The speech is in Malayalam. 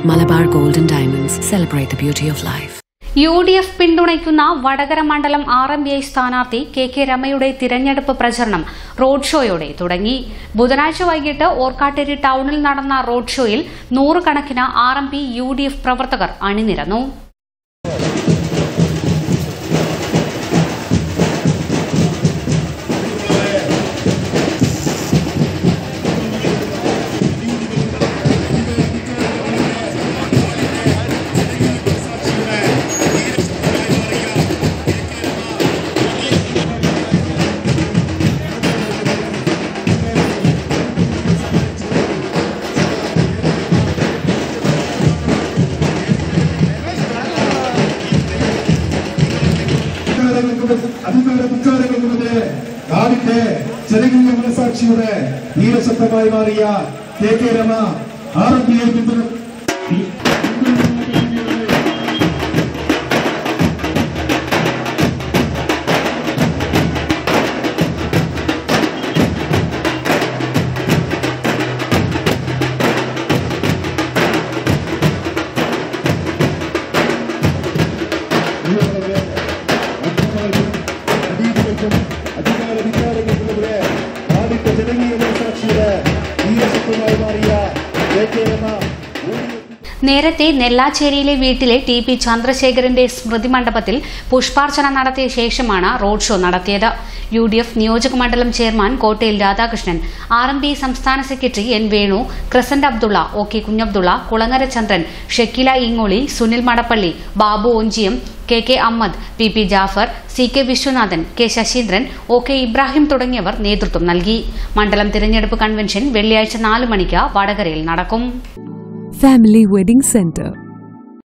Malabar Gold and Diamonds celebrate the beauty of life. U D F പിന്തുണയ്ക്കുന്ന വടകര മണ്ഡലം ആർ എം പി ഐ സ്ഥാനാർത്ഥി കെ കെ രമയുടെ തിരഞ്ഞെടുപ്പ് പ്രചരണം റോഡ് ഷോയോടെ തുടങ്ങി ബുധനാഴ്ച വൈകിട്ട് ഓർക്കാട്ടേരി ടൌണിൽ നടന്ന റോഡ് ഷോയിൽ നൂറുകണക്കിന് R M P U D F പ്രവർത്തകർ അണിനിരന്നു അധികാര ധിക്കാരങ്ങൾക്കുമെതിരെ നാടിന്റെ ജനകീയ മനസാക്ഷിയുടെ വീരശബ്ദമായി മാറിയ K K Rama R M P I പിന്തുണ അധികാര ധിക്കാരങ്ങൾക്കുമെതിരെ നാടിന്റെ ജനകീയ മനസാക്ഷിയുടെ വീരശബ്ദമായി മാറിയ കെ കെ രമ നേരത്തെ നെല്ലാച്ചേരിയിലെ വീട്ടിലെ ടി പി ചന്ദ്രശേഖരന്റെ സ്മൃതി മണ്ഡപത്തിൽ പുഷ്പാർച്ചന നടത്തിയ ശേഷമാണ് റോഡ് ഷോ നടത്തിയത് യു ഡി എഫ് നിയോജക മണ്ഡലം chairman Kottayil Radhakrishnan R M P സംസ്ഥാന secretary N Venu crescent Abdulla O K Kunhabdulla Kulangara Chandran Shakeela Ingoli Sunil Madappally Babu Onchiyam K K Ahammed P P Jafar C K Viswanathan K Saseendran O K Ibrahim തുടങ്ങിയവർ നേതൃത്വം നൽകി മണ്ഡലം തിരഞ്ഞെടുപ്പ് കൺവെൻഷൻ വെള്ളിയാഴ്ച നാല് മണിക്ക് വടകരയിൽ നടക്കും Family Wedding Center